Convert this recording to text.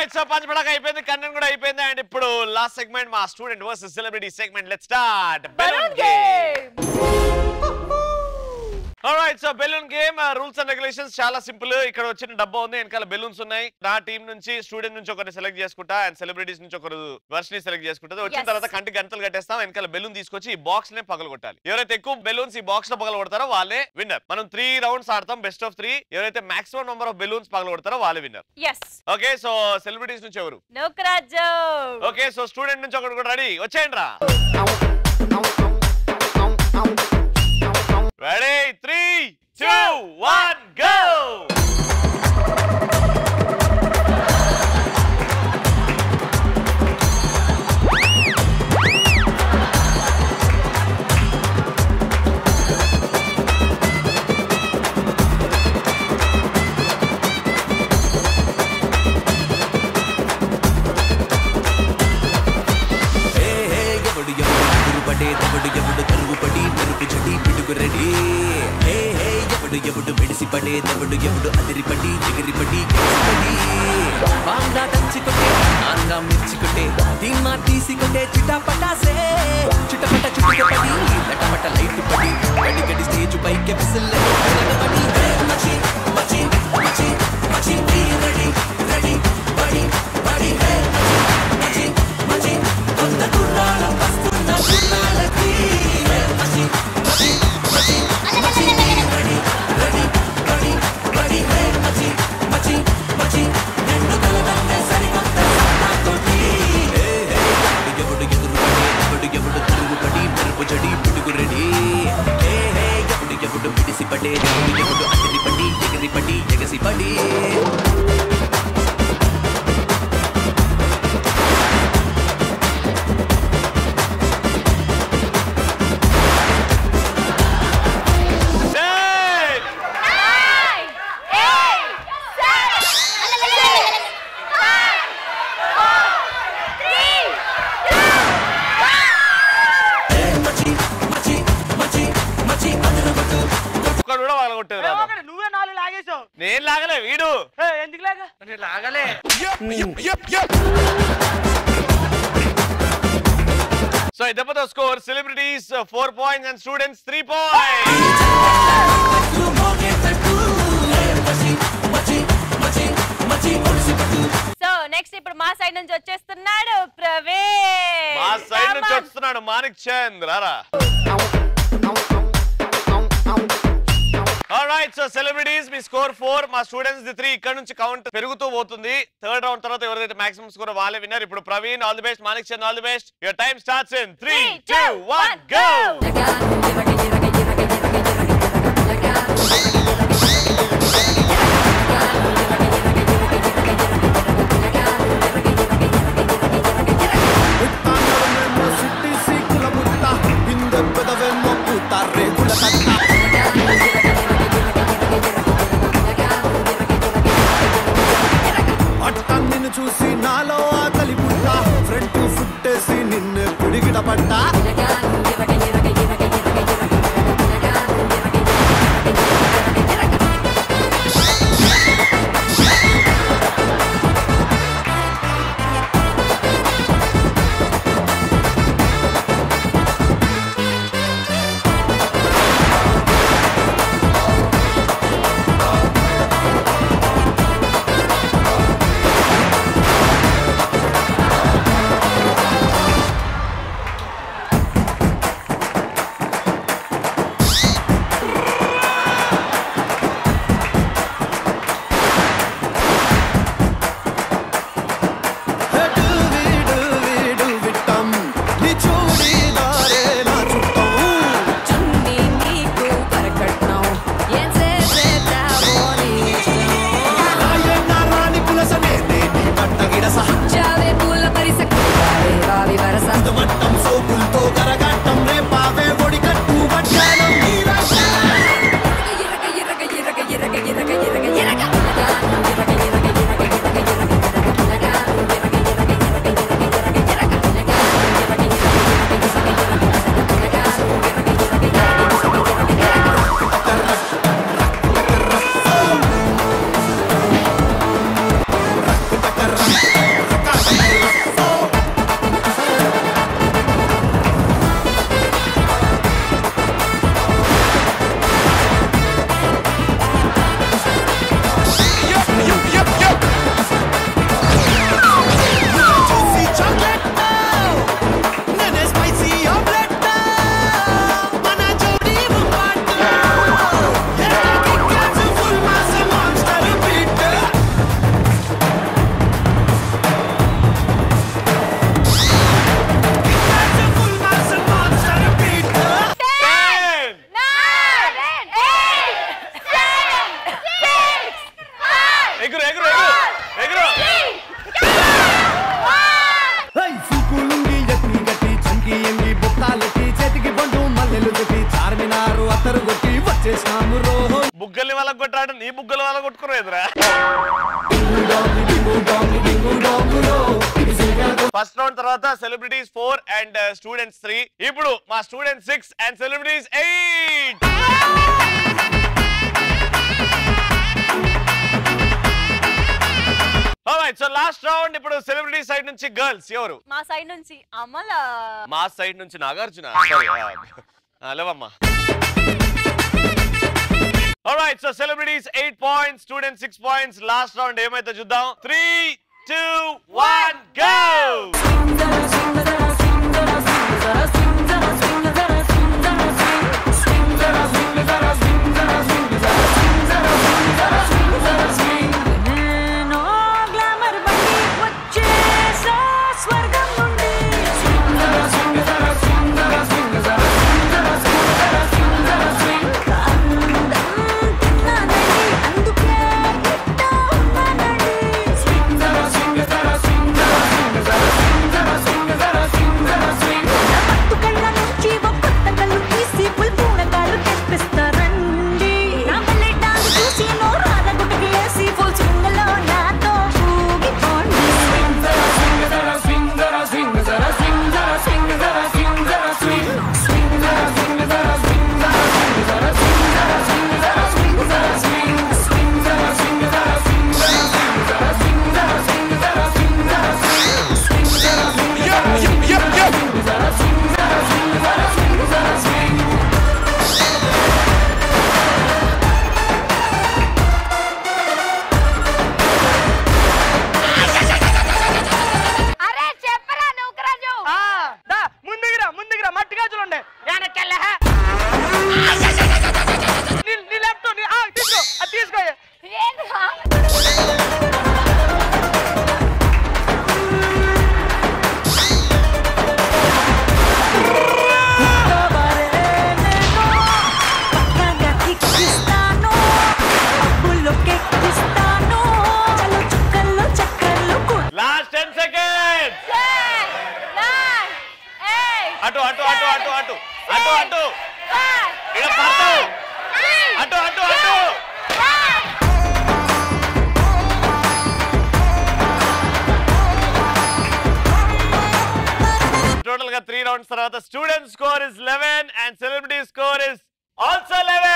Right so పంచపడక అయిపోయింది content కూడా అయిపోయింది అండ్ ఇప్పుడు లాస్ట్ సెగ్మెంట్ మా student versus celebrity segment let start balloon game right so balloon game rules and regulations చాలా simple ఇక్కడ వచ్చిన డబ్బా ఉంది వెనకాల బెలూన్స్ ఉన్నాయి నా టీం నుంచి స్టూడెంట్ నుంచి ఒకరిని సెలెక్ట్ చేసుకుంటా అండ్ సెలబ్రిటీస్ నుంచి ఒకరు వర్షని సెలెక్ట్ చేసుకుంటుంది వచ్చిన Yes. తర్వాత కంటి గంటలు కట్టేస్తాం వెనకాల బెలూన్ తీసుకొచ్చి ఈ బాక్స్ నే పగల కొట్టాలి ఎవరైతే ఎక్కువ బెలూన్స్ ఈ బాక్స్ లో పగల కొడతారో వాళ్ళే విన్నర్ మనం త్రీ రౌండ్స్ ఆడతాం బెస్ట్ ఆఫ్ త్రీ ఎవరైతే మాక్సిమం నెంబర్ ఆఫ్ బెలూన్స్ పగల కొడతారో వాళ్ళే winner yes okay so celebrities నుంచి ఎవరు నోకరాజు ఓకే సో స్టూడెంట్ నుంచి ఒకటి కూడా రెడీ వచ్చేయండి రా ready three two one go hey hey ఎవడు ఎవడు ఎదురు పడే తవడు ఎవడు కరువు పడి మెరుపు చెడి పిడుగు రెడీ హే హే ఎవడు ఎవడు మెడిసి పడే తవడు ఎవడు అదిరి పడి ఎగిరి పడి పడి బాంగా దంచి కొట్టే నాంగా మిర్చి కొట్టే ధీమా తీసి కొట్టే చిటా పటాసే చిటపట చుట్టుక పడి లటపట లైట్ పడి గడి గడి స్టేజ్ పైకి విసిల్లే పడి మచి మచి మచి మచి రెడీ రెడీ బడి బడి హే మచి మచి కొత్త కుర్రాళ్ళం వస్తున్న కుర్రాళ్ళకి మచి మచి మచి మచి రెడీ రెడీ బడి బడి హే మచి మచి మచి రెండు కలవన్నే సరికొత్త సత్తాతోటి హే హే ఎవడు ఎదురు పడి ఎవడు ఎవడు తిరుగు పడి మెరుపు జడి పిడుగు రెడీ హే హే ఎవడు ఎవడు పిడిసి పడే ఎవడు ఎవడు అదిరి పడి ఎగిరి పడి ఎగసి పడి Ten, మచి మచి మచి మచి అదరబట్టు ఒక్కడు కూడా వాళ్ళ కొట్టేది రాదు. ఒకటి నువ్వే నాలుగు లాగేసావు నేను లాగలే వీడు ఏ, ఎందుకు లాగా నేను లాగలే సో ఈ దెబ్బతో score celebrities four points and students three points so next ఇప్పుడు మా సైడ్ నుంచి వచ్చేస్తున్నాడు ప్రవీణ్ మా సైడ్ నుంచి Come on. వస్తున్నాడు మాణిక్ చంద్ రారా రైట్ సో సెలబ్రిటీస్ మీ స్కోర్ ఫోర్ మా స్టూడెంట్స్ ది త్రీ ఇక్కడ నుంచి కౌంట్ పెరుగుతూ పోతుంది థర్డ్ రౌండ్ తర్వాత ఎవరైతే మాక్సిమం స్కోర్ వాళ్ళే విన్నర్ ఇప్పుడు Praveen all the best Manik Chand all the best your time starts in three Three, two two, one one, go go. పుట్టానడమేమో సిట్టి సీకుల ముట్ట బిందె పెదవేమో పూత రేకుల కట్ట అట్ట నిన్ను చూసి నాలో ఆకలి పుట్ట ఫ్రంట్ ఫుట్టేసి నిన్ను పుడిగిడ పట్ట చేసినాము రోహో బుగ్గల్ని వాళ్ళకి కొట్టాడు నీ బుగ్గలు వాళ్ళకి కొట్టుకున్నావు ఎదురా ఫస్ట్ రౌండ్ తర్వాత celebrities four and students three ఇప్పుడు మా students six and celebrities eight so last round ఇప్పుడు సెలబ్రిటీ సైడ్ నుంచి గర్ల్స్ ఎవరు మా సైడ్ నుంచి అమల మా సైడ్ నుంచి నాగార్జున Sorry, ఆ, ఆ, లేవమ్మా Alright, so celebrities 8 points, students 6 points. Last round ఏమైతే చూద్దాం 3 2 1 go. నేను గ్లామర్ బండి వచ్చేసా స్వర్గం నుండి అందం తిన్నానండి అందుకే ఇట్టా ఉన్నానండి నా పట్టు కళ్ళ నుంచి ఓ కొత్త కళ్ళు తీసి పుల్ పూనకాలు తెప్పిస్తారండి నా మళ్ళీ డాన్స్ చూసి నోరాల గుట్టకి వేసి ఫుల్ స్వింగ్లో నాతో ఊగిపోండి అరే చెప్పరా నౌకరాజు ఆ, దా ముందుకురా ముందుకురా మట్టి గాజులు ఉండే వెనకెళ్ళ నీ నీ లెఫ్ట్ నీ ఆ, తీసుకో అది తీసుకో ఏంద్రా? పక్కగా కిక్కిస్తాను అప్పుల్లో కెక్కిస్తాను చలో చుక్కల్లో చక్కర్లు కొట్టు Last 10 seconds. Ten, nine, eight, అటు అటు అటు అటు అటు అటు అటు five, ఇక్కడ పడతావు three, అటు అటు అటు one. టోటల్ గా త్రీ రౌండ్స్ తర్వాత student score is eleven and celebrity score is also eleven